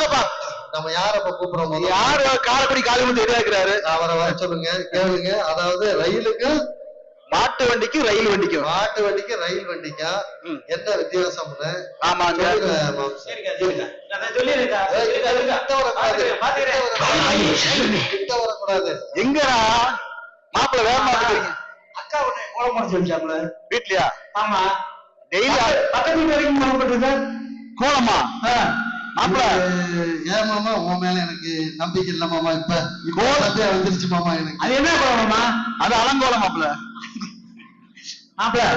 வாப்பா நம்ம யார இப்ப கூப்பிடுறோம் முதல்ல? யாரு காலப்படி காலி வந்து ரெடியா இருக்கிறாரு அவரை வர சொல்லுங்க கேளுங்க அதாவது ரயிலுக்கும் மாட்டு வண்டிக்கும் ரயில் வண்டிக்கும் மாட்டு வண்டிக்கு ரயில் வண்டிக்கா ம். என்ன வித்தியாசம்னு ஆமாங்க சொல்லுங்க மாம்சம். சரிக்கா சரிக்கா நான் சொல்லிடுறேன்க்கா ஏய், சரிக்கா சரிக்கா கிட்ட வரக்கூடாது. பாத்துக்கிறேன் கிட்ட பாத்துக்கிறேன் வரக்கூடாது. கிட்ட வரக்கூடாது எங்கடா மாப்பிள்ள வேகமா வந்துக்கிறீங்க அக்கா உடனே கோலம் போட சொல்லிச்சாப்ல வீட்லயா ஆமா டெய்லி பக்கத்து வீட்டு வரைக்கும் கோலம் போட்டுருக்கா கோலமா மாப்பிள்ள இது ஏன் மாமா உன் மேல எனக்கு நம்பிக்கை இல்ல மாமா இப்ப இப்போ சந்தேகம் வந்துருச்சு மாமா எனக்கு அது என்ன கோலமா அது அலங்கோலம் மாப்பிள்ள மாப்பிள